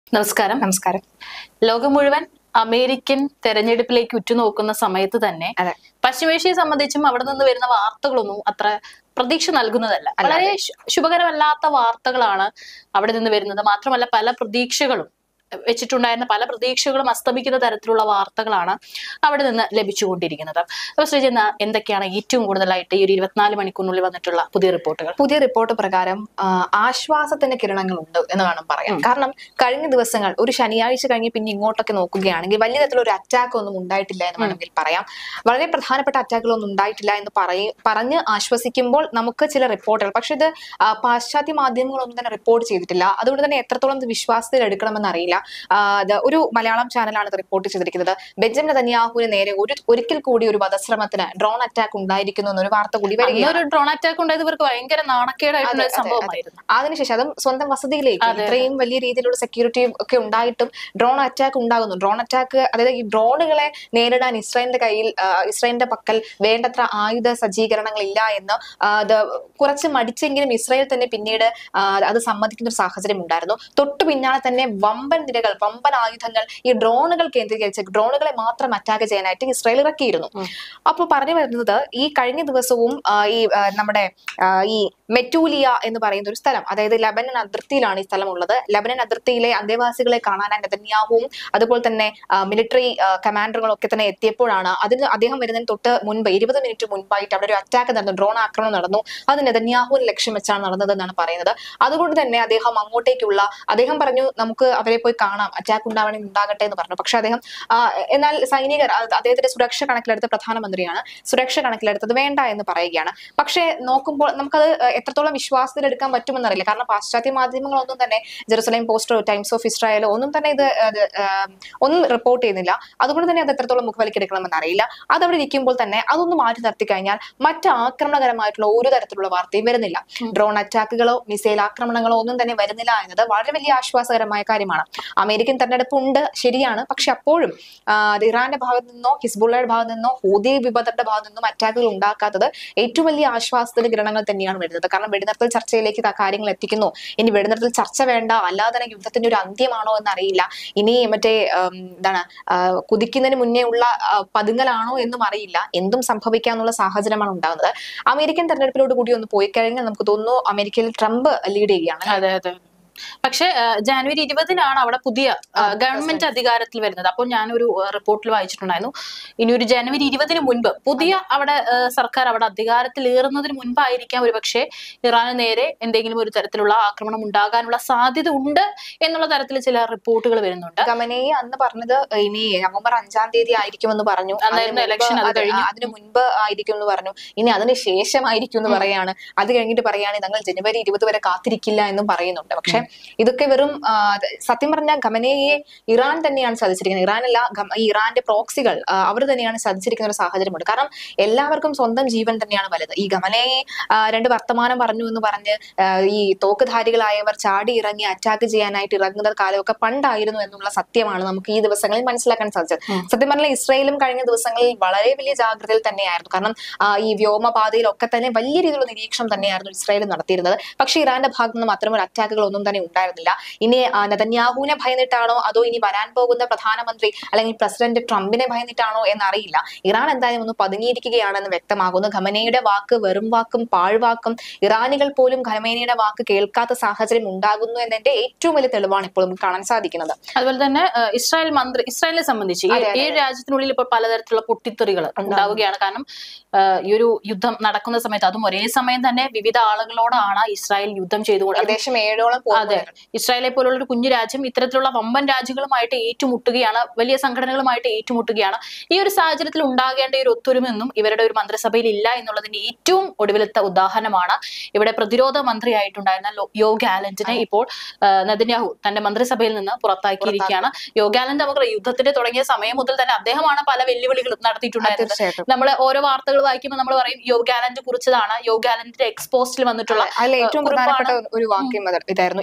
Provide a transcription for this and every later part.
നമസ്കാരം നമസ്കാരം ലോകം മുഴുവൻ അമേരിക്കൻ തെരഞ്ഞെടുപ്പിലേക്ക് ഉറ്റുനോക്കുന്ന സമയത്ത് തന്നെ അതെ പശ്ചിമേഷ്യയെ സംബന്ധിച്ചും അവിടെ നിന്ന് വരുന്ന വാർത്തകളൊന്നും അത്ര പ്രതീക്ഷ നൽകുന്നതല്ല വളരെ ശു- ശുഭകരമല്ലാത്ത വാർത്തകളാണ് അവിടെ നിന്ന് വരുന്നത് മാത്രമല്ല പല പ്രതീക്ഷകളും വെച്ചിട്ടുണ്ടായിരുന്ന പല പ്രതീക്ഷകളും അസ്തമിക്കുന്ന തരത്തിലുള്ള വാർത്തകളാണ് അവിടെ നിന്ന് ലഭിച്ചുകൊണ്ടിരിക്കുന്നത് അപ്പൊ ശ്രീജന എന്തൊക്കെയാണ് ഏറ്റവും കൂടുതലായിട്ട് ഈ ഒരു ഇരുപത്തിനാല് മണിക്കൂറിനുള്ളിൽ വന്നിട്ടുള്ള പുതിയ റിപ്പോർട്ടുകൾ പുതിയ റിപ്പോർട്ട് പ്രകാരം ആ, ആശ്വാസത്തിന്റെ കിരണങ്ങളുണ്ട് എന്ന് വേണം പറയാം കാരണം കഴിഞ്ഞ ദിവസങ്ങൾ ഒരു ശനിയാഴ്ച കഴിഞ്ഞ് പിന്നെ ഇങ്ങോട്ടൊക്കെ നോക്കുകയാണെങ്കിൽ വലിയ തരത്തിലുള്ള ഒരു അറ്റാക്ക് ഒന്നും ഉണ്ടായിട്ടില്ല എന്ന് വേണമെങ്കിൽ പറയാം വളരെ പ്രധാനപ്പെട്ട അറ്റാക്കുകളൊന്നും ഉണ്ടായിട്ടില്ല എന്ന് പറയ പറഞ്ഞ് ആശ്വസിക്കുമ്പോൾ നമുക്ക് ചില റിപ്പോർട്ടുകൾ പക്ഷെ ഇത് ആ, പാശ്ചാത്യ മാധ്യമങ്ങളൊന്നും തന്നെ റിപ്പോർട്ട് ചെയ്തിട്ടില്ല അതുകൊണ്ട് തന്നെ എത്രത്തോളം ഇത് വിശ്വാസത്തിൽ എടുക്കണമെന്ന് അറിയില്ല ആ, ഇത് ഒരു മലയാളം ചാനലാണ് ഇത് റിപ്പോർട്ട് ചെയ്തിരിക്കുന്നത് ബെഞ്ചമിൻ നെതന്യാഹുവിന് നേരെ ഒരു ഒരിക്കൽ കൂടി ഒരു വധശ്രമത്തിന് ഡ്രോൺ അറ്റാക്ക് ഉണ്ടായിരിക്കുന്നു എന്നൊരു വാർത്ത കൂടി വരികയാണ് ഒരു ഡ്രോൺ അറ്റാക്ക് ഉണ്ടായത് ഇവർക്ക് ഭയങ്കര നാണക്കേടായിട്ടുള്ള ഒരു അതെ, അതെ, സംഭവമായിരുന്നു അതിനുശേഷം അതും സ്വന്തം വസതിയിലേക്ക് അതെ. ഇത്രയും വലിയ രീതിയിലുള്ള സെക്യൂരിറ്റി ഒക്കെ ഉണ്ടായിട്ടും ഡ്രോൺ അറ്റാക്ക് ഉണ്ടാകുന്നു ഡ്രോൺ അറ്റാക്ക് അതായത് ഈ ഡ്രോണുകളെ നേരിടാൻ ഇസ്രായേലിന്റെ കയ്യിൽ ആ, ഇസ്രായേലിന്റെ പക്കൽ വേണ്ടത്ര ആയുധ സജ്ജീകരണങ്ങൾ ഇല്ല എന്ന് ആ, അത് കുറച്ച് മടിച്ചെങ്കിലും ഇസ്രായേൽ തന്നെ പിന്നീട് ആ, അത് സമ്മതിക്കുന്ന ഒരു സാഹചര്യം ഉണ്ടായിരുന്നു തൊട്ടു പിന്നാലെ തന്നെ വമ്പൻ നിരകൾ വമ്പൻ ആയുധങ്ങൾ ഈ ഡ്രോണുകൾ കേന്ദ്രീകരിച്ച് ഡ്രോണുകളെ മാത്രം അറ്റാക്ക് ചെയ്യാനായിട്ട് ഇസ്രായേൽ ഇറക്കിയിരുന്നു ഉം. അപ്പോൾ പറഞ്ഞു വരുന്നത് ഈ കഴിഞ്ഞ ദിവസവും ആ, ഈ ആ, നമ്മുടെ ആ, ഈ മെറ്റൂലിയ എന്ന് പറയുന്ന ഒരു സ്ഥലം അതായത് ലബനൻ അതിർത്തിയിലാണ് ഈ സ്ഥലം ഉള്ളത് ലബനൻ അതിർത്തിയിലെ അന്തേവാസികളെ കാണാനായി നെതന്യാഹുവും അതുപോലെ തന്നെ മിലിറ്ററി കമാൻഡറുകളും ഒക്കെ തന്നെ എത്തിയപ്പോഴാണ് അതിന് അദ്ദേഹം വരുന്നതിന് തൊട്ട് മുൻപ് ഇരുപത് മിനിറ്റ് മുൻപായിട്ട് അവിടെ ഒരു അറ്റാക്ക് നടന്നു ഡ്രോൺ ആക്രമണം നടന്നു അത് നെതന്യാഹുവിന് ലക്ഷ്യം വെച്ചാണ് നടന്നത് എന്നാണ് പറയുന്നത് അതുകൊണ്ട് തന്നെ അദ്ദേഹം അങ്ങോട്ടേക്കുള്ള അദ്ദേഹം പറഞ്ഞു നമുക്ക് അവരെ പോയി കാണാം അറ്റാക്ക് ഉണ്ടാവണമെങ്കിൽ ഉണ്ടാകട്ടെ എന്ന് പറഞ്ഞു പക്ഷെ അദ്ദേഹം ആ, എന്നാൽ സൈനികർ അത് അദ്ദേഹത്തിന്റെ സുരക്ഷ കണക്കിലെടുത്ത പ്രധാനമന്ത്രിയാണ് സുരക്ഷ കണക്കിലെടുത്തത് വേണ്ട എന്ന് പറയുകയാണ് പക്ഷേ നോക്കുമ്പോൾ നമുക്കത് എത്രത്തോളം വിശ്വാസത്തിൽ എടുക്കാൻ പറ്റുമെന്നറിയില്ല കാരണം പാശ്ചാത്യ മാധ്യമങ്ങളൊന്നും തന്നെ ജെറുസലേം പോസ്റ്റോ ടൈംസ് ഓഫ് ഇസ്രായേലോ ഒന്നും തന്നെ ഇത് അത്, ആ, ഒന്നും റിപ്പോർട്ട് ചെയ്യുന്നില്ല അതുകൊണ്ട് തന്നെ അത് എത്രത്തോളം മുഖവലിക്കെടുക്കണമെന്ന് അറിയില്ല അതവിടെ ഇരിക്കുമ്പോൾ തന്നെ അതൊന്ന് മാറ്റി നിർത്തി കഴിഞ്ഞാൽ മറ്റ് ആക്രമണകരമായിട്ടുള്ള ഒരു തരത്തിലുള്ള വാർത്തയും വരുന്നില്ല ഡ്രോൺ അറ്റാക്കുകളോ മിസൈൽ ആക്രമണങ്ങളോ ഒന്നും തന്നെ വരുന്നില്ല എന്നത് വളരെ വലിയ ആശ്വാസകരമായ കാര്യമാണ് അമേരിക്കൻ തെരഞ്ഞെടുപ്പ് ഉണ്ട് ശരിയാണ് പക്ഷെ അപ്പോഴും ആ, അത് ഇറാന്റെ ഭാഗത്ത് നിന്നോ ഹിസ്ബുള്ളയുടെ ഭാഗത്ത് നിന്നോ ഹൂതി വിപത്തിന്റെ ഭാഗത്ത് നിന്നും അറ്റാക്കുകൾ ഉണ്ടാക്കാത്തത് ഏറ്റവും വലിയ ആശ്വാസത്തിന്റെ കിരണങ്ങൾ തന്നെയാണ് വരുന്നത് കാരണം വെടിനിർത്തൽ ചർച്ചയിലേക്ക് ആ കാര്യങ്ങൾ എത്തിക്കുന്നു ഇനി വെടിനിർത്തൽ ചർച്ച വേണ്ട അല്ലാതെ തന്നെ യുദ്ധത്തിന്റെ ഒരു അന്ത്യമാണോ എന്ന് അറിയില്ല ഇനി മറ്റേ ഉം, എന്താണ് ആ, കുതിക്കുന്നതിന് മുന്നേ ഉള്ള ആ, പതുങ്ങലാണോ എന്നും അറിയില്ല എന്തും സംഭവിക്കാന്നുള്ള സാഹചര്യമാണ് ഉണ്ടാകുന്നത് അമേരിക്കൻ തെരഞ്ഞെടുപ്പിലോട് കൂടി ഒന്ന് പോയി കഴിഞ്ഞാൽ നമുക്ക് തോന്നുന്നു അമേരിക്കയിൽ ട്രംപ് ലീഡ് ചെയ്യുകയാണ് അതെ അതെ പക്ഷെ ആ, ജനുവരി ഇരുപതിനാണ് അവിടെ പുതിയ ആ, ഗവൺമെന്റ് അധികാരത്തിൽ വരുന്നത് അപ്പോൾ ഞാനൊരു ആ, റിപ്പോർട്ടിൽ വായിച്ചിട്ടുണ്ടായിരുന്നു ഇനി ഒരു ജനുവരി ഇരുപതിന് മുൻപ് പുതിയ അവിടെ ആ, സർക്കാർ അവിടെ അധികാരത്തിൽ ഏറുന്നതിന് മുൻപായിരിക്കാം ഒരു പക്ഷേ ഇറാന് നേരെ എന്തെങ്കിലും ഒരു തരത്തിലുള്ള ആക്രമണം ഉണ്ടാകാനുള്ള സാധ്യത ഉണ്ട് എന്നുള്ള തരത്തിൽ ചില റിപ്പോർട്ടുകൾ വരുന്നുണ്ട് ഗമനയെ അന്ന് പറഞ്ഞത് ഇനി നവംബർ അഞ്ചാം തീയതി ആയിരിക്കുമെന്ന് പറഞ്ഞു അന്നായിരുന്നു അതിന് മുൻപ് election, അത് അത് കഴിഞ്ഞു. അതിന് മുൻപ് ആയിരിക്കും എന്ന് പറഞ്ഞു ഇനി അതിന് ശേഷമായിരിക്കും എന്ന് പറയാണ് അത് കഴിഞ്ഞിട്ട് പറയാണ് ഞങ്ങൾ ജനുവരി ഇരുപത് വരെ കാത്തിരിക്കില്ല എന്നും പറയുന്നുണ്ട് പക്ഷെ ഇതൊക്കെ വെറും ആ, അത് സത്യം പറഞ്ഞാൽ ഗമനയെ ഇറാൻ തന്നെയാണ് സാധിച്ചിരിക്കുന്നത് ഇറാനല്ല ഗമ- ഈ ഇറാന്റെ പ്രോക്സികൾ അവർ തന്നെയാണ് സാധിച്ചിരിക്കുന്ന ഒരു സാഹചര്യമുണ്ട് കാരണം എല്ലാവർക്കും സ്വന്തം ജീവൻ തന്നെയാണ് വലുത് ഈ ഗമനയെ ആ, രണ്ട് വർത്തമാനം പറഞ്ഞു എന്ന് പറഞ്ഞ് ആ, ഈ തോക്കുധാരികളായവർ ചാടി ഇറങ്ങി അറ്റാക്ക് ചെയ്യാനായിട്ട് ഇറങ്ങുന്ന കാലമൊക്കെ പണ്ടായിരുന്നു എന്നുള്ള സത്യമാണ് നമുക്ക് ഈ ദിവസങ്ങളിൽ മനസ്സിലാക്കാൻ സാധിച്ചത് ഉം. സത്യം പറഞ്ഞാൽ ഇസ്രയേലും കഴിഞ്ഞ ദിവസങ്ങളിൽ വളരെ വലിയ ജാഗ്രതയിൽ തന്നെയായിരുന്നു കാരണം ആ, ഈ വ്യോമപാതയിലൊക്കെ തന്നെ വലിയ രീതിയിലുള്ള നിരീക്ഷണം തന്നെയായിരുന്നു ഇസ്രായേൽ നടത്തിയിരുന്നത് പക്ഷേ ഇറാന്റെ ഭാഗത്തു നിന്നും അത്തരമൊരു അറ്റാക്കുകൾ ഒന്നും തന്നെ ഉണ്ടായിരുന്നില്ല ഇനി ആ, നെതന്യാഹുവിനെ ഭയന്നിട്ടാണോ അതോ ഇനി വരാൻ പോകുന്ന പ്രധാനമന്ത്രി അല്ലെങ്കിൽ പ്രസിഡന്റ് ട്രംപിനെ ഭയന്നിട്ടാണോ എന്നറിയില്ല ഇറാൻ എന്തായാലും ഒന്ന് പതുങ്ങിയിരിക്കുകയാണെന്ന് വ്യക്തമാകുന്നു ഖമനയുടെ വാക്ക് വെറും വാക്കും പാഴ്വാക്കും ഇറാനികൾ പോലും ഖമേനയുടെ വാക്ക് കേൾക്കാത്ത സാഹചര്യം ഉണ്ടാകുന്നു എന്നതിന്റെ ഏറ്റവും വലിയ തെളിവാണ് ഇപ്പോൾ നമുക്ക് കാണാൻ സാധിക്കുന്നത് അതുപോലെ തന്നെ ആ, ഇസ്രായേൽ മന്ത്രി ഇസ്രായേലിനെ സംബന്ധിച്ച് ഈ- അതെ, അതെ, ഈ രാജ്യത്തിനുള്ളിൽ ഇപ്പോൾ പലതരത്തിലുള്ള പൊട്ടിത്തെറികൾ ഉണ്ടാവുകയാണ് കാരണം ആ, ഈ ഒരു യുദ്ധം നടക്കുന്ന സമയത്ത് അതും ഒരേ സമയം തന്നെ വിവിധ ആളുകളോടാണ് ഇസ്രായേൽ യുദ്ധം ചെയ്തുകൊണ്ട് ഏകദേശം ഏഴോളം അതെ പോകുന്നുണ്ട്. ഇസ്രായേലെ പോലുള്ള ഒരു കുഞ്ഞു രാജ്യം ഇത്തരത്തിലുള്ള വമ്പൻ രാജ്യങ്ങളുമായിട്ട് ഏറ്റുമുട്ടുകയാണ് വലിയ സംഘടനകളുമായിട്ട് ഏറ്റുമുട്ടുകയാണ് ഈ ഒരു സാഹചര്യത്തിൽ ഉണ്ടാകേണ്ട ഒരു ഒത്തൊരുമയൊന്നും ഇവരുടെ ഒരു മന്ത്രിസഭയിൽ ഇല്ല എന്നുള്ളതിന്റെ ഏറ്റവും ഒടുവിലത്തെ ഉദാഹരണമാണ് ഇവിടെ പ്രതിരോധ മന്ത്രിയായിട്ടുണ്ടായിരുന്ന ലോ- യോ ഗാലന്റിനെ ഇപ്പോൾ ആ, നെതന്യാഹു തന്റെ മന്ത്രിസഭയിൽ നിന്ന് പുറത്താക്കിയിരിക്കുകയാണ് യോ ഗാലന്റ് നമുക്ക് യുദ്ധത്തിന്റെ തുടങ്ങിയ സമയം മുതൽ തന്നെ അദ്ദേഹമാണ് പല വെല്ലുവിളികളും നടത്തിയിട്ടുണ്ടായിരുന്നത് തീർച്ചയായിട്ടും നമ്മൾ ഓരോ വാർത്തകൾ വായിക്കുമ്പോൾ നമ്മൾ പറയും യോ ഗാലന്റ് കുറിച്ചതാണ് യോ ഗാലന്റിന്റെ എക്സ്പോസ്റ്റിൽ വന്നിട്ടുള്ള അതിൽ ഏറ്റവും കുറിപ്പാണ്. പ്രധാനപ്പെട്ട ഒരു വാക്യം അത് ഇതായിരുന്നു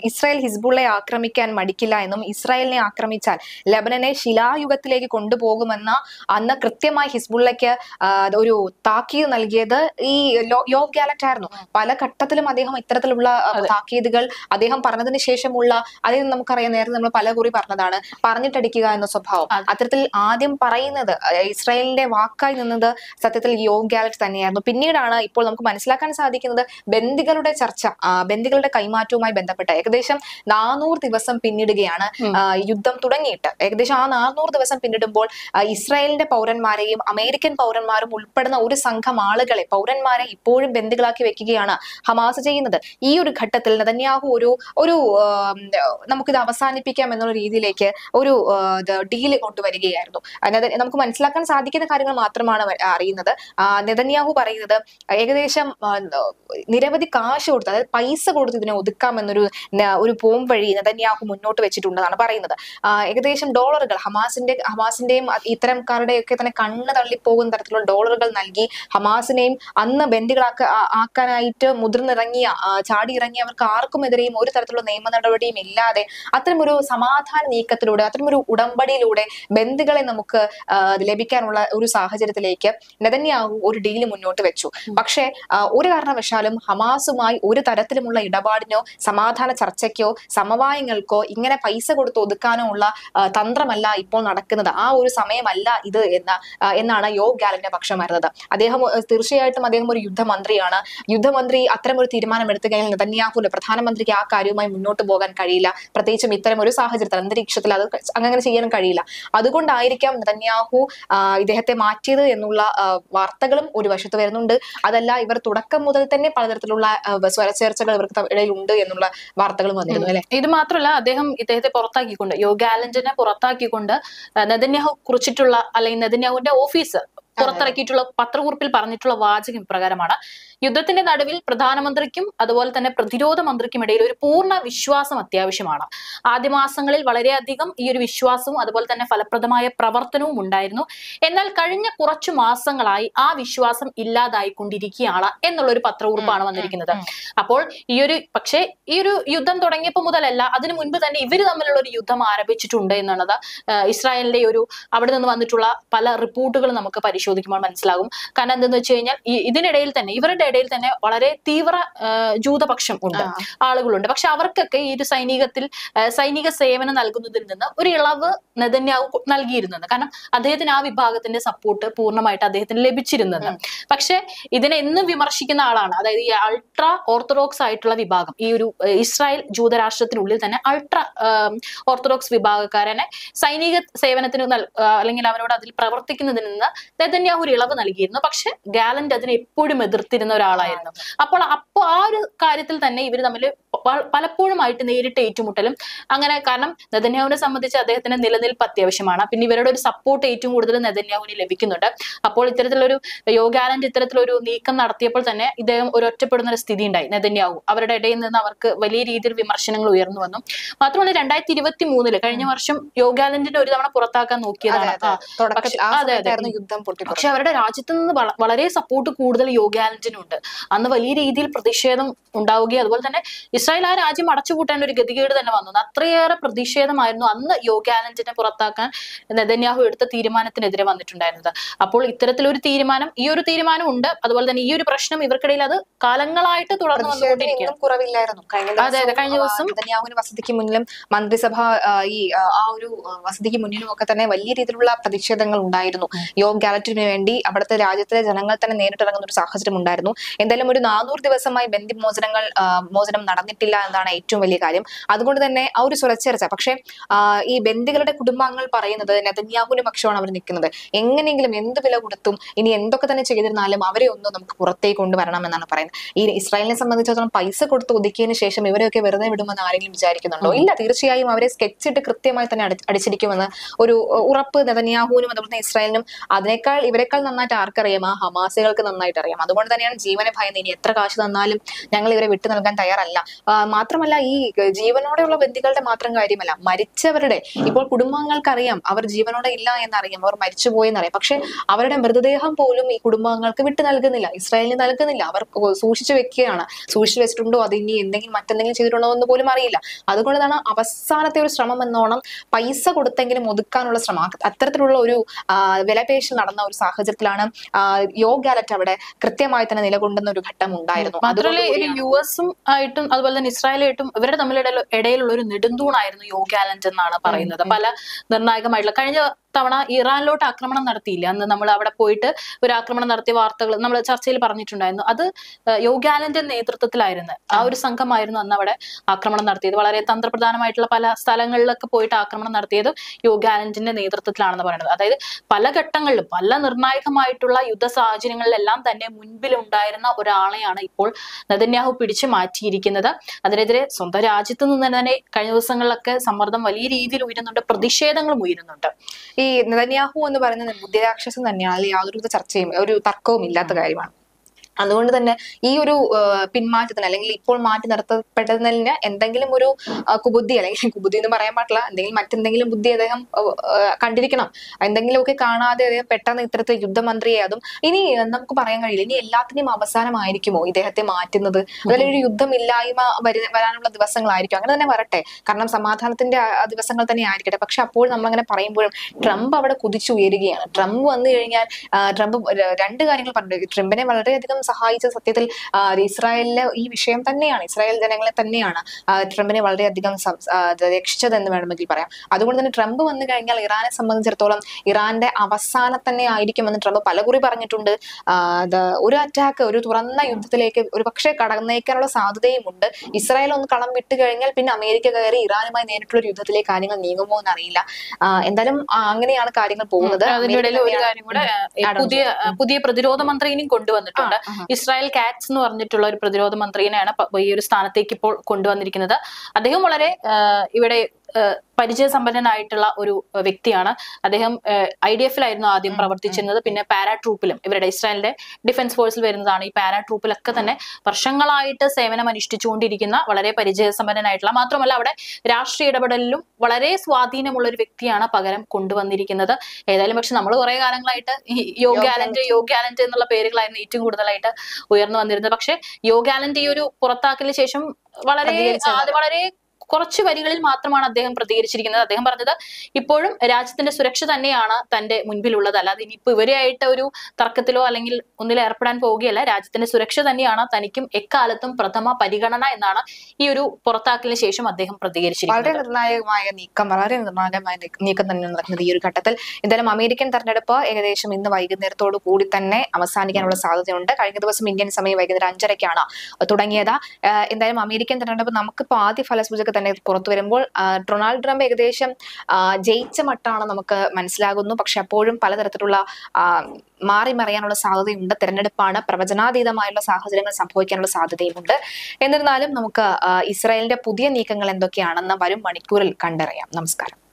ഇസ്രായേൽ ഹിസ്ബുള്ളയെ ആക്രമിക്കാൻ മടിക്കില്ല എന്നും ഇസ്രായേലിനെ ആക്രമിച്ചാൽ ലബനനെ ശിലായുഗത്തിലേക്ക് കൊണ്ടുപോകുമെന്ന അന്ന് കൃത്യമായി ഹിസ്ബുള്ളയ്ക്ക് ആ, ഒരു താക്കീത് നൽകിയത് ഈ ലോ- യോവ് ഗാലറ്റ് ആയിരുന്നു പല ഘട്ടത്തിലും അദ്ദേഹം ഇത്തരത്തിലുള്ള ആ, താക്കീതുകൾ അദ്ദേഹം പറഞ്ഞതിന് ശേഷമുള്ള അദ്ദേഹം നമുക്കറിയാം നേരത്തെ നമ്മൾ പല കുറി പറഞ്ഞതാണ് പറഞ്ഞിട്ടടിക്കുക എന്ന സ്വഭാവം അത്തരത്തിൽ ആദ്യം പറയുന്നത് ആ, ഇസ്രായേലിന്റെ വാക്കായി നിന്നത് സത്യത്തിൽ യോവ് ഗാലറ്റ് തന്നെയായിരുന്നു പിന്നീടാണ് ഇപ്പോൾ നമുക്ക് മനസ്സിലാക്കാൻ സാധിക്കുന്നത് ബന്ദികളുടെ ചർച്ച ആ, ബന്ദികളുടെ കൈമാറ്റവുമായി ബന്ധപ്പെട്ട് ഏകദേശം നാനൂറ് ദിവസം പിന്നിടുകയാണ് ആ, യുദ്ധം തുടങ്ങിയിട്ട് ഏകദേശം ആ നാനൂറ് ദിവസം പിന്നിടുമ്പോൾ ആ, ഇസ്രായേലിന്റെ പൗരന്മാരെയും അമേരിക്കൻ പൗരന്മാരും ഉൾപ്പെടുന്ന ഒരു സംഘം ആളുകളെ പൗരന്മാരെ ഇപ്പോഴും ബന്ദികളാക്കി വെക്കുകയാണ് ഹമാസ് ചെയ്യുന്നത് ഈ ഒരു ഘട്ടത്തിൽ നെതന്യാഹു ഒരു ഒരു ആം, നമുക്കിത് അവസാനിപ്പിക്കാം എന്നുള്ള രീതിയിലേക്ക് ഒരു ഡീല് കൊണ്ടുവരികയായിരുന്നു അതായത് നമുക്ക് മനസ്സിലാക്കാൻ സാധിക്കുന്ന കാര്യങ്ങൾ മാത്രമാണ് വ- അറിയുന്നത് ആ, നെതന്യാഹു പറയുന്നത് ഏകദേശം ആ, നിരവധി കാശ് കൊടുത്ത് അതായത് പൈസ കൊടുത്ത് ഇതിനെ ഒതുക്കാമെന്നൊരു ന- ഒരു പോം വഴി നെതന്യാഹു മുന്നോട്ട് വെച്ചിട്ടുണ്ടെന്നാണ് പറയുന്നത് ആ, ഏകദേശം ഡോളറുകൾ ഹമാസിന്റെ ഹമാസിന്റെയും അ- ഇത്തരംക്കാരുടെയൊക്കെ തന്നെ കണ്ണ് തള്ളിപ്പോകുന്ന തരത്തിലുള്ള ഡോളറുകൾ നൽകി ഹമാസിനെയും അന്ന് ബന്ദികളാക്ക ആ- ആക്കാനായിട്ട് മുതിർന്നിറങ്ങിയ ആ, ചാടി ഇറങ്ങിയവർക്ക് ആർക്കുമെതിരെയും ഒരു തരത്തിലുള്ള നിയമ നടപടിയും ഇല്ലാതെ അത്തരമൊരു സമാധാന നീക്കത്തിലൂടെ അത്തരമൊരു ഉടമ്പടിയിലൂടെ ബന്ദികളെ നമുക്ക് ആ, ലഭിക്കാനുള്ള ഒരു സാഹചര്യത്തിലേക്ക് നെതന്യാഹു ഒരു ഡീല് മുന്നോട്ട് വെച്ചു പക്ഷേ ആ, ഒരു കാരണവശാലും ഹമാസുമായി ഒരു തരത്തിലുമുള്ള ഇടപാടിനോ സമാധാന ചർച്ചയ്ക്കോ സമവായങ്ങൾക്കോ ഇങ്ങനെ പൈസ കൊടുത്ത് ഒതുക്കാനോ ഉള്ള ആ, തന്ത്രമല്ല ഇപ്പോൾ നടക്കുന്നത് ആ ഒരു സമയമല്ല ഇത് എന്ന ആ, എന്നാണ് യോ ഗാലന്റെ പക്ഷം വരുന്നത് അദ്ദേഹം ആ, തീർച്ചയായിട്ടും അദ്ദേഹം ഒരു യുദ്ധമന്ത്രിയാണ് യുദ്ധമന്ത്രി അത്തരം ഒരു തീരുമാനം എടുത്തു കഴിഞ്ഞാൽ നെതന്യാഹുവിന്റെ പ്രധാനമന്ത്രിക്ക് ആ കാര്യവുമായി മുന്നോട്ട് പോകാൻ കഴിയില്ല പ്രത്യേകിച്ചും ഇത്തരം ഒരു സാഹചര്യത്തിൽ അന്തരീക്ഷത്തിൽ അത് അങ്ങനെ ചെയ്യാൻ കഴിയില്ല അതുകൊണ്ടായിരിക്കാം നെതന്യാഹു ആ, ഇദ്ദേഹത്തെ മാറ്റിയത് എന്നുള്ള ആ, വാർത്തകളും ഒരു വശത്ത് വരുന്നുണ്ട് അതല്ല ഇവർ തുടക്കം മുതൽ തന്നെ പലതരത്തിലുള്ള ആ, സ്വരച്ചേർച്ചകൾ ഇവർക്ക് തമ്മിൽ ഇടയിലുണ്ട് എന്നുള്ള വാർത്തകളും വന്നിരുന്നു അല്ലെ ഇത് മാത്രമല്ല അദ്ദേഹം ഇദ്ദേഹത്തെ പുറത്താക്കിക്കൊണ്ട് യോഗാലഞ്ചനെ പുറത്താക്കിക്കൊണ്ട് ആ, നെതന്യാഹു കുറിച്ചിട്ടുള്ള അല്ലെങ്കിൽ നെതന്യാഹുവിന്റെ ഓഫീസ് പുറത്തിറക്കിയിട്ടുള്ള പത്രക്കുറിപ്പിൽ പറഞ്ഞിട്ടുള്ള വാചകം ഇപ്രകാരമാണ് യുദ്ധത്തിന്റെ നടുവിൽ പ്രധാനമന്ത്രിക്കും അതുപോലെ തന്നെ പ്രതിരോധ മന്ത്രിക്കും ഇടയിൽ ഒരു പൂർണ്ണ വിശ്വാസം അത്യാവശ്യമാണ് ആദ്യ മാസങ്ങളിൽ വളരെയധികം ഈ ഒരു വിശ്വാസവും അതുപോലെ തന്നെ ഫലപ്രദമായ പ്രവർത്തനവും ഉണ്ടായിരുന്നു എന്നാൽ കഴിഞ്ഞ കുറച്ചു മാസങ്ങളായി ആ വിശ്വാസം ഇല്ലാതായിക്കൊണ്ടിരിക്കുകയാണ് എന്നുള്ള ഒരു പത്രക്കുറിപ്പാണ് വന്നിരിക്കുന്നത് അപ്പോൾ ഈ ഒരു പക്ഷേ ഈ ഒരു യുദ്ധം തുടങ്ങിയപ്പോൾ മുതലല്ല അതിനു മുൻപ് തന്നെ ഇവർ തമ്മിലുള്ള ഒരു യുദ്ധം ആരംഭിച്ചിട്ടുണ്ട് എന്നുള്ളത് ആ, ഇസ്രായേലിന്റെ ഒരു അവിടെ നിന്ന് വന്നിട്ടുള്ള പല റിപ്പോർട്ടുകൾ നമുക്ക് പരിശോധിക്കുമ്പോൾ മനസ്സിലാകും കാരണം എന്തെന്ന് വെച്ച് കഴിഞ്ഞാൽ ഈ ഇതിനിടയിൽ തന്നെ ഇവരുടെ ഇടയിൽ തന്നെ വളരെ തീവ്ര ആ, ജൂതപക്ഷം ഉണ്ട് ആളുകളുണ്ട് പക്ഷെ അവർക്കൊക്കെ ഈ ഒരു സൈനികത്തിൽ ആ, സൈനിക സേവനം നൽകുന്നതിൽ നിന്ന് ഒരു ഇളവ് നെതന്യാഹു കൊ- നൽകിയിരുന്നത് കാരണം അദ്ദേഹത്തിന് ആ വിഭാഗത്തിന്റെ സപ്പോർട്ട് പൂർണ്ണമായിട്ട് അദ്ദേഹത്തിന് ലഭിച്ചിരുന്നത് പക്ഷെ ഇതിനെ എന്നും വിമർശിക്കുന്ന ആളാണ് അതായത് ഈ അൾട്രാ ഓർത്തഡോക്സ് ആയിട്ടുള്ള വിഭാഗം ഈ ഒരു ഏഹ്, ഇസ്രായേൽ ജൂതരാഷ്ട്രത്തിനുള്ളിൽ തന്നെ അൾട്രാ ഓർത്തഡോക്സ് വിഭാഗക്കാരനെ സൈനിക സേവനത്തിന് നൽ- ആ, അല്ലെങ്കിൽ അവരോട് അതിൽ പ്രവർത്തിക്കുന്നതിൽ നിന്ന് നെതന്യാഹു ഒരു ഇളവ് നൽകിയിരുന്നു പക്ഷെ ഗാലന്റ് അതിനെ എപ്പോഴും എതിർത്തിരുന്ന ഒരാളായിരുന്നു അപ്പോൾ അപ്പോൾ ആ ഒരു കാര്യത്തിൽ തന്നെ ഇവർ തമ്മിൽ പ- പലപ്പോഴുമായിട്ട് നേരിട്ട് ഏറ്റുമുട്ടലും അങ്ങനെ കാരണം നെതന്യാഹുവിനെ സംബന്ധിച്ച് അദ്ദേഹത്തിന്റെ നിലനിൽപ്പ് അത്യാവശ്യമാണ് പിന്നെ ഇവരുടെ ഒരു സപ്പോർട്ട് ഏറ്റവും കൂടുതൽ നെതന്യാഹുവിന് ലഭിക്കുന്നുണ്ട് അപ്പോൾ ഇത്തരത്തിലൊരു യോഗാലന്റ് ഇത്തരത്തിലൊരു നീക്കം നടത്തിയപ്പോൾ തന്നെ ഇദ്ദേഹം ഒരു ഒറ്റപ്പെടുന്ന ഒരു സ്ഥിതി ഉണ്ടായി നെതന്യാഹു അവരുടെ ഇടയിൽ നിന്ന് അവർക്ക് വലിയ രീതിയിൽ വിമർശനങ്ങൾ ഉയർന്നു വന്നു മാത്രമല്ല രണ്ടായിരത്തി ഇരുപത്തി മൂന്നില് കഴിഞ്ഞ വർഷം യോഗാലന്റിനെ ഒരു തവണ പുറത്താക്കാൻ നോക്കിയതാണ് ആ, തുടക്കത്തിൽ ആ പക്ഷെ- അതെ, അതെ. സമയത്തായിരുന്നു യുദ്ധം പൊട്ടിപ്പുറപ്പെട്ടത് പക്ഷെ അവരുടെ രാജ്യത്ത് നിന്ന് വള- വളരെ സപ്പോർട്ട് കൂടുതൽ യോഗാലന്റിനുണ്ട് അന്ന് വലിയ രീതിയിൽ പ്രതിഷേധം ഉണ്ടാവുകയും അതുപോലെ തന്നെ ഇസ്രായേൽ ആ രാജ്യം അടച്ചുപൂട്ടാൻ ഒരു ഗതികേട് തന്നെ വന്നു അത്രയേറെ പ്രതിഷേധമായിരുന്നു അന്ന് യോഗാലന്റിനെ പുറത്താക്കാൻ നെതന്യാഹു എടുത്ത തീരുമാനത്തിനെതിരെ വന്നിട്ടുണ്ടായിരുന്നത് അപ്പോൾ ഇത്തരത്തിലൊരു തീരുമാനം ഈ ഒരു തീരുമാനം ഉണ്ട് അതുപോലെ തന്നെ ഈ ഒരു പ്രശ്നം ഇവർക്കിടയിൽ അത് കാലങ്ങളായിട്ട് തുടർന്ന് പ്രതിഷേധത്തിന് വന്നുകൊണ്ടിരിക്കുകയാണ് ഇന്നും കുറവില്ലായിരുന്നു കഴിഞ്ഞ അതെ, അതെ, കഴിഞ്ഞ ദിവസം നെതന്യാഹുവിന് വസതിക്ക് മുന്നിലും മന്ത്രിസഭ ആ, ഈ ആ, ആ ഒരു ആ, വസതിക്ക് മുന്നിലും ഒക്കെ തന്നെ വലിയ രീതിയിലുള്ള പ്രതിഷേധങ്ങൾ ഉണ്ടായിരുന്നു യോഗ് ഗാലറ്റിന് വേണ്ടി അവിടുത്തെ രാജ്യത്തിലെ ജനങ്ങൾ തന്നെ നേരിട്ടിറങ്ങുന്ന ഒരു സാഹചര്യം ഉണ്ടായിരുന്നു എന്തായാലും ഒരു നാനൂറ് ദിവസമായി ബന്ദിമോചനങ്ങൾ ആ, മോചനം നടന്നിട്ടില്ല എന്നതാണ് ഏറ്റവും വലിയ കാര്യം അതുകൊണ്ട് തന്നെ ആ ഒരു സ്വരച്ചേർച്ച പക്ഷേ ആ, ഈ ബന്ദികളുടെ കുടുംബാംഗങ്ങൾ പറയുന്നത് നെതന്യാഹുവിന്റെ പക്ഷമാണ് അവർ നിൽക്കുന്നത് എങ്ങനെയെങ്കിലും എന്ത് വില കൊടുത്തും ഇനി എന്തൊക്കെ തന്നെ ചെയ്തിരുന്നാലും അവരെ ഒന്ന് നമുക്ക് പുറത്തേക്ക് കൊണ്ടുവരണം എന്നാണ് പറയുന്നത് ഈ ഇസ്രായേലിനെ സംബന്ധിച്ചിടത്തോളം പൈസ കൊടുത്ത് ഒതുക്കിയതിന് ശേഷം ഇവരെയൊക്കെ വെറുതെ വിടുമെന്ന് ആരെങ്കിലും വിചാരിക്കുന്നുണ്ടോ ഇല്ല തീർച്ചയായും അവരെ സ്കെച്ച് ഇട്ട് കൃത്യമായി തന്നെ അടി- അടിച്ചിരിക്കുമെന്ന് ഒരു ഉ- ഉറപ്പ് നെതന്യാഹുവിനും അതുപോലെ തന്നെ ഇസ്രായേലിനും അതിനേക്കാൾ ഇവരെക്കാൾ ഇവരെക്കാൾ നന്നായിട്ട് ആർക്കറിയാം ആ ഹമാസികൾക്ക് നന്നായിട്ട് അറിയാം അതുകൊണ്ട് തന്നെയാണ് ജീവനെ ഭയന്ന് ഇനി എത്ര കാശ് തന്നാലും ഞങ്ങൾ ഇവരെ വിട്ടു നൽകാൻ തയ്യാറല്ല ആ, മാത്രമല്ല ഈ ജീവനോടെയുള്ള ബന്ധുക്കളുടെ മാത്രം കാര്യമല്ല മരിച്ചവരുടെ ഇപ്പോൾ കുടുംബാംഗങ്ങൾക്കറിയാം അവർ ജീവനോടെ ഇല്ല എന്നറിയാം അവർ മരിച്ചുപോയി എന്നറിയാം പക്ഷെ അവരുടെ മൃതദേഹം പോലും ഈ കുടുംബാംഗങ്ങൾക്ക് വിട്ടു നൽകുന്നില്ല ഇസ്രായേലിന് നൽകുന്നില്ല അവർ കൊ- സൂക്ഷിച്ചു വെക്കുകയാണ് സൂക്ഷിച്ചു വെച്ചിട്ടുണ്ടോ അത് ഇനി എന്തെങ്കിലും മറ്റെന്തെങ്കിലും ചെയ്തിട്ടുണ്ടോ എന്ന് പോലും അറിയില്ല അതുകൊണ്ടാണ് അവസാനത്തെ ഒരു ശ്രമം എന്നോണം പൈസ കൊടുത്തെങ്കിലും ഒതുക്കാനുള്ള ശ്രമം അ- അത്തരത്തിലുള്ള ഒരു ആ, വിലപേശൽ നടന്ന ഒരു സാഹചര്യത്തിലാണ് ആ, യോ ഗാലറ്റ് അവിടെ കൃത്യമായി തന്നെ നിലകൊണ്ടുന്ന ഒരു ഘട്ടം ഉണ്ടായിരുന്നു മാത്രമല്ല അതുകൊണ്ട് ഒരു യു എസും ആയിട്ടും അതുപോലെ തന്നെ ഇസ്രായേലായിട്ടും ഇവരുടെ തമ്മിലുള്ള ഇടയിലുള്ള ഒരു നെടുന്തൂണായിരുന്നു യോഗാലൻഡ് എന്നാണ് പറയുന്നത് പല നിർണായകമായിട്ടുള്ള കഴിഞ്ഞ തവണ ഇറാനിലോട്ട് ആക്രമണം നടത്തിയില്ല അന്ന് നമ്മൾ അവിടെ പോയിട്ട് ഒരു ആക്രമണം നടത്തിയ വാർത്തകൾ നമ്മൾ ചർച്ചയിൽ പറഞ്ഞിട്ടുണ്ടായിരുന്നു അത് ഏഹ്, യോഗാലന്റെ നേതൃത്വത്തിലായിരുന്നു ആ ഒരു സംഘമായിരുന്നു അന്ന് അവിടെ ആക്രമണം നടത്തിയത് വളരെ തന്ത്രപ്രധാനമായിട്ടുള്ള പല സ്ഥലങ്ങളിലൊക്കെ പോയിട്ട് ആക്രമണം നടത്തിയത് യോഗാലന്റിന്റെ നേതൃത്വത്തിലാണെന്ന് പറയുന്നത് അതായത് പല ഘട്ടങ്ങളിലും പല നിർണായകമായിട്ടുള്ള യുദ്ധ സാഹചര്യങ്ങളിലെല്ലാം തന്നെ മുൻപിൽ ഉണ്ടായിരുന്ന ഒരാളെയാണ് ഇപ്പോൾ നെതന്യാഹു പിടിച്ചു മാറ്റിയിരിക്കുന്നത് അതിനെതിരെ സ്വന്തം രാജ്യത്ത് നിന്ന് തന്നെ കഴിഞ്ഞ ദിവസങ്ങളിലൊക്കെ സമ്മർദ്ദം വലിയ രീതിയിൽ ഉയരുന്നുണ്ട് പ്രതിഷേധങ്ങളും ഉയരുന്നുണ്ട് ഈ നെതന്യാഹു എന്ന് പറയുന്നത് ബുദ്ധിരാക്ഷസം തന്നെയാണ് അതിൽ യാതൊരു ചർച്ചയും ഒരു തർക്കവും ഇല്ലാത്ത കാര്യമാണ് അതുകൊണ്ട് തന്നെ ഈ ഒരു ആ, പിന്മാറ്റത്തിന് അല്ലെങ്കിൽ ഇപ്പോൾ മാറ്റി നിർത്തപ്പെട്ടതിന് എന്തെങ്കിലും ഒരു ആ, കുബുദ്ധി അല്ലെങ്കിൽ കുബുദ്ധി എന്ന് പറയാൻ പാടില്ല എന്തെങ്കിലും മറ്റെന്തെങ്കിലും ബുദ്ധി അദ്ദേഹം ആ, ആ, കണ്ടിരിക്കണം എന്തെങ്കിലുമൊക്കെ കാണാതെ അദ്ദേഹം പെട്ടെന്ന് ഇത്തരത്തിൽ യുദ്ധമന്ത്രിയെ അതും ഇനി നമുക്ക് പറയാൻ കഴിയില്ല ഇനി എല്ലാത്തിനെയും അവസാനമായിരിക്കുമോ ഇദ്ദേഹത്തെ മാറ്റുന്നത് അതിൽ ഒരു യുദ്ധമില്ലായ്മ വരു വരാനുള്ള ദിവസങ്ങളായിരിക്കും അങ്ങനെ തന്നെ വരട്ടെ കാരണം സമാധാനത്തിന്റെ ആ- ആ ദിവസങ്ങൾ തന്നെ ആയിരിക്കട്ടെ പക്ഷെ അപ്പോൾ നമ്മളങ്ങനെ പറയുമ്പോഴും ട്രംപ് അവിടെ കുതിച്ചുയരുകയാണ് ട്രംപ് വന്നു കഴിഞ്ഞാൽ ആ, ട്രംപ് ര- രണ്ട് കാര്യങ്ങൾ പറഞ്ഞു ട്രംപിനെ വളരെയധികം സഹായിച്ച സത്യത്തിൽ ആ, ഇസ്രായേലിലെ ഈ വിഷയം തന്നെയാണ് ഇസ്രായേൽ ജനങ്ങളെ തന്നെയാണ് ആ, ട്രംപിനെ വളരെയധികം സം- ആ, രക്ഷിച്ചതെന്ന് വേണമെങ്കിൽ പറയാം അതുകൊണ്ട് തന്നെ ട്രംപ് വന്നു കഴിഞ്ഞാൽ ഇറാനെ സംബന്ധിച്ചിടത്തോളം ഇറാന്റെ അവസാനം തന്നെ ആയിരിക്കുമെന്ന് ട്രംപ് പലകുറി പറഞ്ഞിട്ടുണ്ട് ആ, അത് ഒരു അറ്റാക്ക് ഒരു തുറന്ന യുദ്ധത്തിലേക്ക് ഒരു പക്ഷേ കടന്നേക്കാനുള്ള സാധ്യതയുമുണ്ട് ഇസ്രായേൽ ഒന്ന് കളം വിട്ട് കഴിഞ്ഞാൽ പിന്നെ അമേരിക്ക കയറി ഇറാനുമായി നേരിട്ടുള്ള ഒരു യുദ്ധത്തിലേക്ക് കാര്യങ്ങൾ നീങ്ങുമോ എന്നറിയില്ല ആ, എന്തായാലും ആ, അങ്ങനെയാണ് കാര്യങ്ങൾ പോകുന്നത് അതിന്റെ ഇടയിൽ ഒരു അമേരിക്ക കാര്യം കൂടെ ഏഹ്, add on പുതിയ പുതിയ പ്രതിരോധ മന്ത്രിനെയും കൊണ്ടുവന്നിട്ടുണ്ട് ആ, ആ. ഇസ്രായേൽ കാറ്റ്സ് എന്ന് പറഞ്ഞിട്ടുള്ള ഒരു പ്രതിരോധ മന്ത്രിനെയാണ് പ- ഈ ഒരു സ്ഥാനത്തേക്ക് ഇപ്പോൾ കൊണ്ടുവന്നിരിക്കുന്നത് അദ്ദേഹം വളരെ ആഹ്, ഇവിടെ ആഹ്, പരിചയസമ്പന്നനായിട്ടുള്ള ഒരു ആഹ്, വ്യക്തിയാണ് അദ്ദേഹം ഐ ഡി എഫിലായിരുന്നു ആദ്യം പ്രവർത്തിച്ചിരുന്നത് പിന്നെ പാരാട്രൂപ്പിലും ഇവരുടെ ഇസ്രായേലിന്റെ ഡിഫൻസ് ഫോഴ്സിൽ വരുന്നതാണ് ഈ പാരാട്രൂപ്പിലൊക്കെ തന്നെ വർഷങ്ങളായിട്ട് സേവനം അനുഷ്ഠിച്ചുകൊണ്ടിരിക്കുന്ന വളരെ പരിചയസമ്പന്നനായിട്ടുള്ള മാത്രമല്ല അവിടെ രാഷ്ട്രീയ ഇടപെടലിലും വളരെ സ്വാധീനമുള്ള ഒരു വ്യക്തിയാണ് പകരം കൊണ്ടുവന്നിരിക്കുന്നത് ഏതായാലും പക്ഷെ നമ്മൾ കുറെ കാലങ്ങളായിട്ട് ഈ യോഗാലന്റ് യോഗാലന്റ് എന്നുള്ള പേരുകളായിരുന്നു ഏറ്റവും കൂടുതലായിട്ട് ഉയർന്നു വന്നിരുന്നത് പക്ഷെ യോഗാലന്റ് ഈ ഒരു പുറത്താക്കലിന് ശേഷം വളരെ പ്രതികരിച്ചത്. അത് വളരെ കുറച്ച് വരികളിൽ മാത്രമാണ് അദ്ദേഹം പ്രതികരിച്ചിരിക്കുന്നത് അദ്ദേഹം പറഞ്ഞത് ഇപ്പോഴും രാജ്യത്തിന്റെ സുരക്ഷ തന്നെയാണ് തന്റെ മുൻപിലുള്ളത് അല്ലാതെ ഇനിയിപ്പോ ഇവരെയായിട്ട് ഒരു തർക്കത്തിലോ അല്ലെങ്കിൽ ഒന്നിൽ ഏർപ്പെടാൻ പോവുകയല്ല രാജ്യത്തിന്റെ സുരക്ഷ തന്നെയാണ് തനിക്കും എക്കാലത്തും പ്രഥമ പരിഗണന എന്നാണ് ഈ ഒരു പുറത്താക്കലിന് ശേഷം അദ്ദേഹം വളരെ പ്രതികരിച്ചിരിക്കുന്നത് നിർണായകമായ നീക്കം വളരെ നിർണായകമായ നീ- നീക്കം തന്നെ നടക്കുന്നത് ഈ ഒരു ഘട്ടത്തിൽ എന്തായാലും അമേരിക്കൻ തെരഞ്ഞെടുപ്പ് ഏകദേശം ഇന്ന് വൈകുന്നേരത്തോടു കൂടി തന്നെ അവസാനിക്കാനുള്ള സാധ്യതയുണ്ട് കഴിഞ്ഞ ദിവസം ഇന്ത്യൻ സമയം വൈകുന്നേരം അഞ്ചരയ്ക്കാണ് തുടങ്ങിയത് ആഹ് എന്തായാലും അമേരിക്കൻ തെരഞ്ഞെടുപ്പ് നമുക്കിപ്പോൾ ആദ്യ ഫലസൂചക തന്നെ പുറത്തു വരുമ്പോൾ ആഹ് ഡൊണാൾഡ് ട്രംപ് ഏകദേശം ആഹ് ജയിച്ച മട്ടാണ് നമുക്ക് മനസ്സിലാകുന്നു പക്ഷെ അപ്പോഴും പലതരത്തിലുള്ള ആഹ് മാറി മറിയാനുള്ള സാധ്യതയുണ്ട് തെരഞ്ഞെടുപ്പാണ് പ്രവചനാതീതമായുള്ള സാഹചര്യങ്ങൾ സംഭവിക്കാനുള്ള സാധ്യതയുമുണ്ട് എന്നിരുന്നാലും നമുക്ക് ആഹ് ഇസ്രായേലിന്റെ പുതിയ നീക്കങ്ങൾ എന്തൊക്കെയാണെന്ന് വരും മണിക്കൂറിൽ കണ്ടറിയാം നമസ്കാരം